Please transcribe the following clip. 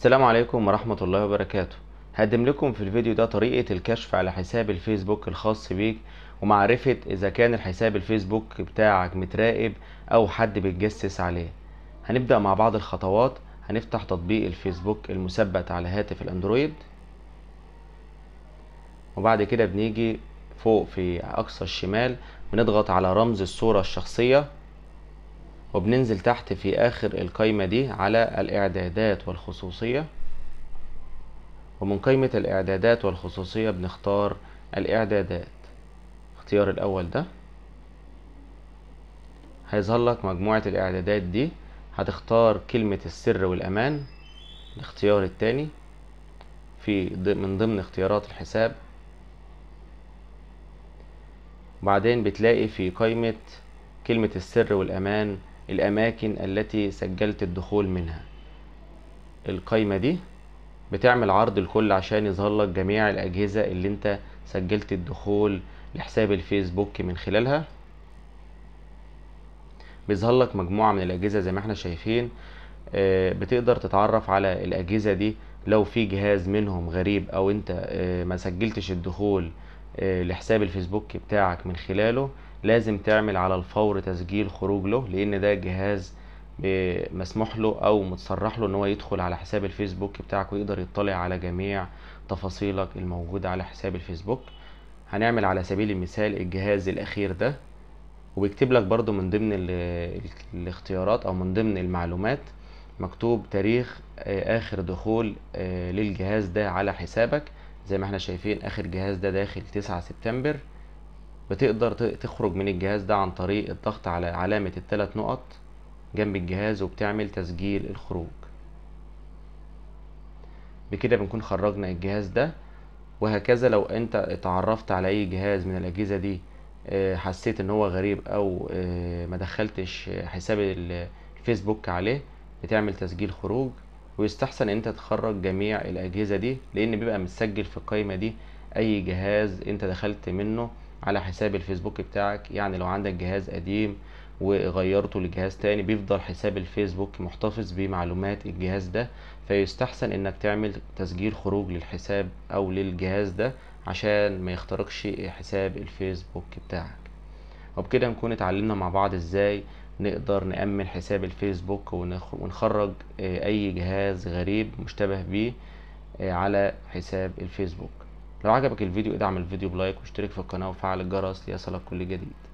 السلام عليكم ورحمة الله وبركاته هقدم لكم في الفيديو ده طريقة الكشف على حساب الفيسبوك الخاص بيك ومعرفة إذا كان الحساب الفيسبوك بتاعك متراقب أو حد بيتجسس عليه هنبدأ مع بعض الخطوات هنفتح تطبيق الفيسبوك المثبت على هاتف الأندرويد وبعد كده بنيجي فوق في أقصى الشمال بنضغط على رمز الصورة الشخصية وبننزل تحت في آخر القايمة دي على الإعدادات والخصوصية ومن قائمة الإعدادات والخصوصية بنختار الإعدادات اختيار الأول ده هيظهر لك مجموعة الإعدادات دي هتختار كلمة السر والأمان الاختيار التاني في من ضمن اختيارات الحساب بعدين بتلاقي في قائمة كلمة السر والأمان الأماكن التي سجلت الدخول منها القايمة دي بتعمل عرض الكل عشان يظهر لك جميع الأجهزة اللي انت سجلت الدخول لحساب الفيسبوك من خلالها بيظهر لك مجموعة من الأجهزة زي ما احنا شايفين بتقدر تتعرف على الأجهزة دي لو في جهاز منهم غريب أو انت ما سجلتش الدخول لحساب الفيسبوك بتاعك من خلاله لازم تعمل على الفور تسجيل خروج له لان ده جهاز مسموح له او متصرح له ان هو يدخل على حساب الفيسبوك بتاعك ويقدر يطلع على جميع تفاصيلك الموجودة على حساب الفيسبوك هنعمل على سبيل المثال الجهاز الاخير ده وبيكتب لك برضو من ضمن الاختيارات او من ضمن المعلومات مكتوب تاريخ اخر دخول للجهاز ده على حسابك زي ما احنا شايفين اخر جهاز ده داخل 9 سبتمبر بتقدر تخرج من الجهاز ده عن طريق الضغط على علامة الثلاث نقط جنب الجهاز وبتعمل تسجيل الخروج بكده بنكون خرجنا الجهاز ده وهكذا لو انت اتعرفت على اي جهاز من الاجهزة دي حسيت ان هو غريب او ما دخلتش حساب الفيسبوك عليه بتعمل تسجيل خروج ويستحسن ان انت تخرج جميع الاجهزة دي لان بيبقى متسجل في القائمة دي اي جهاز انت دخلت منه على حساب الفيسبوك بتاعك يعني لو عندك جهاز قديم وغيرته لجهاز تاني بيفضل حساب الفيسبوك محتفظ بمعلومات الجهاز ده فيستحسن انك تعمل تسجيل خروج للحساب او للجهاز ده عشان ما يخترقش حساب الفيسبوك بتاعك وبكده نكون اتعلمنا مع بعض ازاي نقدر نأمن حساب الفيسبوك ونخرج اي جهاز غريب مشتبه بيه على حساب الفيسبوك لو عجبك الفيديو ادعم الفيديو بلايك واشترك في القناة وفعل الجرس ليصلك كل جديد